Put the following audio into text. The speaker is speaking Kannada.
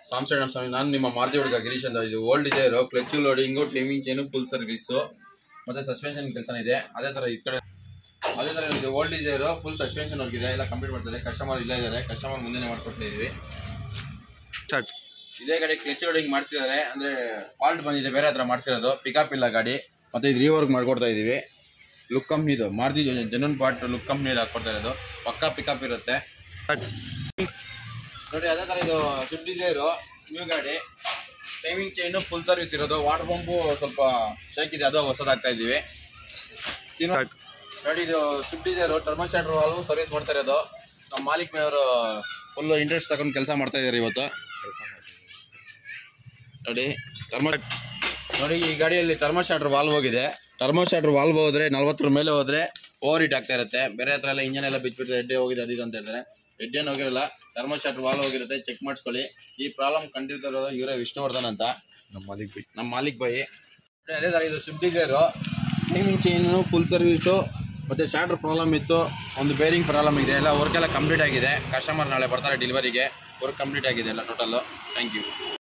ಸಾಂಸೈಡ್ ಸ್ವಾಮಿ ನಾನು ನಿಮ್ಮ ಮಾರುತಿ ಹುಡುಗ ಗಿರೀಶ್ ಅಂತ ಇದು old Dzire clutch loading timing chain full service ಮತ್ತೆ ಸಸ್ಪೆನ್ಷನ್ ಕೆಲಸ ಇದೆ ಅದೇ ಥರ ಈ ಕಡೆ ಅದೇ ಥರ ಇದು ಓಲ್ಡ್ ಡಿಸೈರು ಫುಲ್ ಸಸ್ಪೆನ್ಷನ್ ವರ್ಗಿದೆ ಎಲ್ಲ ಕಂಪ್ಲೀಟ್ ಮಾಡ್ತಾರೆ ಕಸ್ಟಮರ್ ಇಲ್ಲೇ ಇದ್ದಾರೆ ಕಸ್ಟಮರ್ ಮುಂದೆನೇ ಮಾಡ್ಕೊಡ್ತಾ ಇದೀವಿ ಸ್ಟಾರ್ಟ್ ಇದೇ ಗಾಡಿ ಕ್ಲಚ್ ಲೋಡಿಂಗ್ ಮಾಡಿಸಿದ್ದಾರೆ ಅಂದ್ರೆ ಫಾಲ್ಟ್ ಬಂದಿದೆ ಬೇರೆ ಹತ್ರ ಮಾಡಿಸಿರೋದು ಪಿಕಪ್ ಇಲ್ಲ ಗಾಡಿ ಮತ್ತೆ ಇದು ರೀವರ್ಕ್ ಮಾಡ್ಕೊಡ್ತಾ ಇದೀವಿ ಲುಕ್ ಕಂಪ್ನಿದು ಮಾರುತಿ ಜೆನ್ಯೂನ್ ಪಾರ್ಟ್ ಲುಕ್ ಕಂಪ್ನಿದು ಹಾಕೊಡ್ತಾ ಇರೋದು ಪಕ್ಕಾ ಪಿಕಪ್ ಇರುತ್ತೆ ನೋಡಿ ಅದೇ ಥರ ಇದು ಸ್ವಿಫ್ಟ್ ಡಿಸೈರು ನ್ಯೂ ಗಾಡಿ ಟೈಮಿಂಗ್ ಚೈನು ಫುಲ್ ಸರ್ವಿಸ್ ಇರೋದು ವಾಟರ್ ಪಂಪು ಸ್ವಲ್ಪ ಶೇಕ್ ಇದೆ ಅದು ಹೊಸದಾಗ್ತಾ ಇದ್ದೀವಿ ತಿನ್ನೋ- ನೋಡಿ ಇದು Swift Dzire thermo starter valve service ಮಾಡ್ತಾ ಇರೋದು ನಮ್ಮ ಮಾಲಿಕ್ ಮೇವರು ಫುಲ್ ಇಂಟ್ರೆಸ್ಟ್ ತಗೊಂಡು ಕೆಲಸ ಮಾಡ್ತಾ ಇದ್ದಾರೆ ಇವತ್ತು ನೋಡಿ ಟರ್ಮೋ ನೋಡಿ ಈ ಗಾಡಿಯಲ್ಲಿ ಟರ್ಮೋ ಸ್ಟಾರ್ಟರ್ ವಾಲ್ವ್ ಹೋಗಿದೆ ಟರ್ಮೋ ಸ್ಟಾರ್ಟರ್ ವಾಲ್ವ್ ಹೋದ್ರೆ ನಲ್ವತ್ತರ ಮೇಲೆ ಹೋದ್ರೆ ಓವರ್ ಹೀಟ್ ಆಗ್ತಾ ಇರುತ್ತೆ ಬೇರೆ ಹತ್ರ ಎಲ್ಲ ಇಂಜನ್ ಎಲ್ಲ ಬಿಟ್ಬಿಟ್ಟು ಎಡ್ಡೆ ಹೋಗಿದೆ ಅದು ಇದು ಅಂತ ಹೇಳ್ತಾರೆ ಎಡ್ಡೇನು ಹೋಗಿರಲ್ಲ ಟರ್ಮೋ ಸ್ಟಾರ್ಟರ್ ವಾಲ್ವ್ ಹೋಗಿರುತ್ತೆ ಚೆಕ್ ಮಾಡಿಸ್ಕೊಳ್ಳಿ ಈ ಪ್ರಾಬ್ಲಮ್ ಕಂಡಿರ್ತಿರೋದು ಇವರೇ ವಿಷ್ಣುವರ್ಧನ್ ಅಂತ ನಮ್ಮ ಮಾಲಿಕ್ ಬೈ ನಮ್ಮ ಮಾಲಿಕ್ ಬಾಯಿ ಅದೇ ಥರ ಇದು Swift Dzire timing chain full service ಮತ್ತು ಸ್ಟಾರ್ಟರ್ ಪ್ರಾಬ್ಲಮ್ ಇತ್ತು ಒಂದು ಬೇರಿಂಗ್ ಪ್ರಾಬ್ಲಮ್ ಇದೆ ಎಲ್ಲ ವರ್ಕ್ ಎಲ್ಲ ಕಂಪ್ಲೀಟ್ ಆಗಿದೆ ಕಸ್ಟಮರ್ ನಾಳೆ ಬರ್ತಾರೆ ಡೆಲಿವರಿಗೆ ವರ್ಕ್ ಕಂಪ್ಲೀಟ್ ಆಗಿದೆ ಎಲ್ಲ ಟೋಟಲ್ಲು ಥ್ಯಾಂಕ್ ಯು